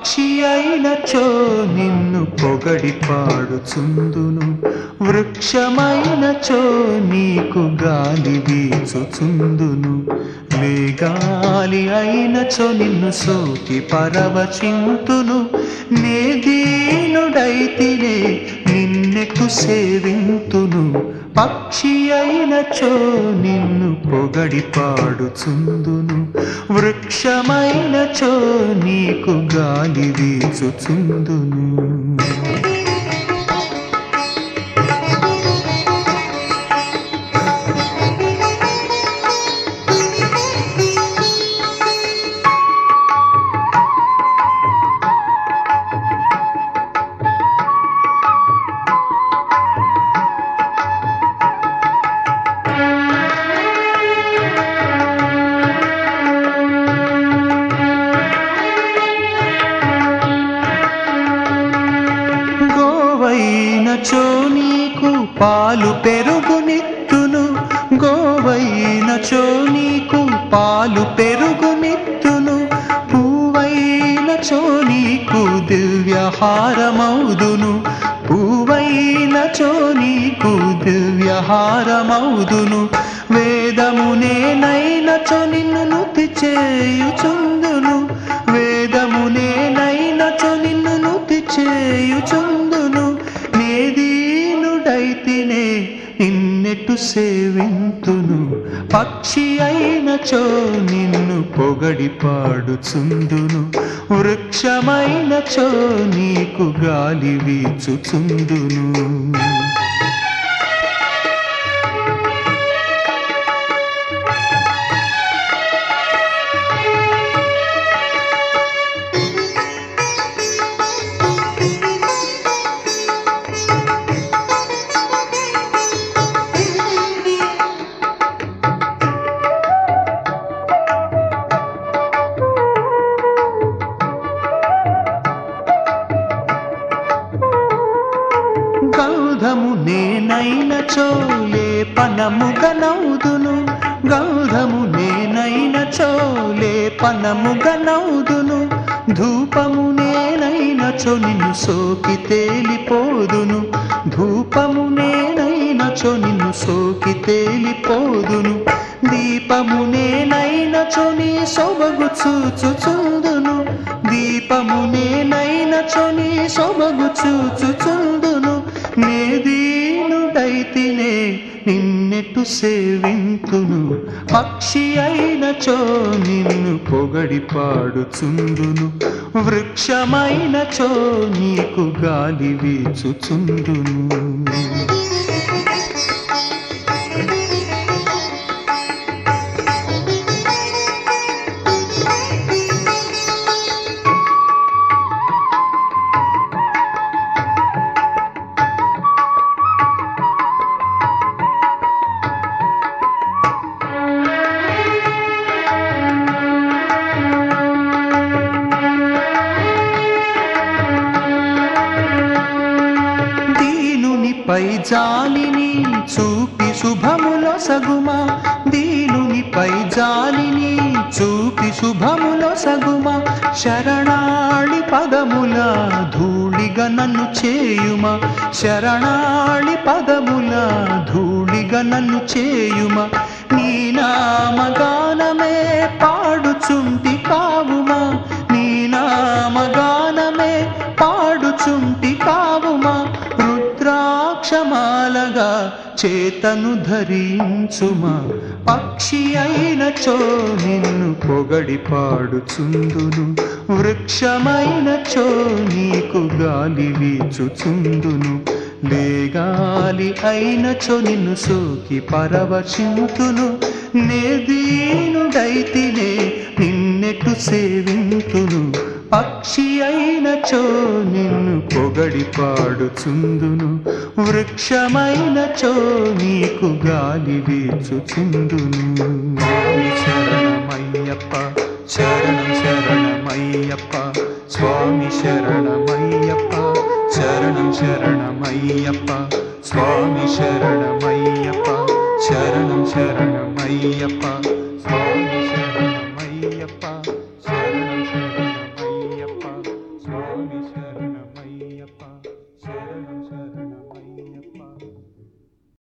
పక్షి అయినచో నిన్ను పొగడి పాడుచుందును వృక్షమైనచో నీకు గాలి వీచుచుందును మేఘాలి అయినచో నిన్ను సోకి పరవచింతును నే దీనుడైతినే నిన్నెటు సేవింతును పక్షి అయినచో నిన్ను పొగడి పాడుచుందును వృక్షమైనచో నీకు గాలి వీచుచుందును గోవైనచో నీకు పాలు పెరుగునిత్తును గోవైనచో నీకు పాలు పెరుగునిత్తును పువ్వైనచో నీకు దివ్యహారమౌదును పువ్వైనచో నీకు దివ్యహారమౌదును వేదమునే నైనచో నిన్ను నుతి చేయుచుందును వేదమునే నైనచో నిన్ను నుతి చేయుచుందును నేదీనుడైతినే నిన్నెటు సేవింతును పక్షి అయినచో నిన్ను పొగడి పాడుచుందును వృక్షమైనచో నీకు గాలి వీచుచుందును గౌధము నేనైనచో లేపనముగనౌదును గౌధము నేనైనచో లేపనముగనౌదును ధూపము నేనైనచో నిన్ను సోకి తేలిపోదును ధూపము నేనైనచో నిన్ను సోకి తేలిపోదును దీపము నేనైనచో నీ సొబగు చూచుచుందును దీపము నేనైనచో నీ సొబగు చూచుచుందును నే దీనుడైతినే నిన్నెటు సేవింతును పక్షి అయినచో నిన్ను పొగడి పాడుచుందును వృక్షమైనచో నీకు గాలి వీచుచుందును దీనునిపై జాలిని చూపి శుభములో సగుమా దీనునిపై జాలిని చూపి శుభములో సగుమా శరణాళి పదముల ధూళిగా నన్ను చేయుమా శరణాళి పదముల ధూళిగా నన్ను చేయుమా నీ నామగానమే పాడుచుంటి కావుమా నీ నామగానమే పాడుచుంటి కావుమా రుద్రాక్షమాలగా చేతను ధరించుమా పక్షి అయినచో నిన్ను పొగడి పాడుచుందును వృక్షమైనచో నీకు గాలి వీచుచుందును లేగాలి అయినచో నిన్ను సోకి పరవచింతును నే దీనుడైతినే నిన్నెటు సేవింతును పక్షి అయినచో నిన్ను పొగడి పాడుచుందును వృక్షమైనచో నీకు గాలి వీచుచుందును స్వామి శరణమయ్యప్ప శరణం శరణమయ్యప్ప స్వామి శరణమయ్యప్ప శరణం శరణమయ్యప్ప స్వామి శరణమయ్యప్ప శరణం శరణమయ్యప్ప స్వామి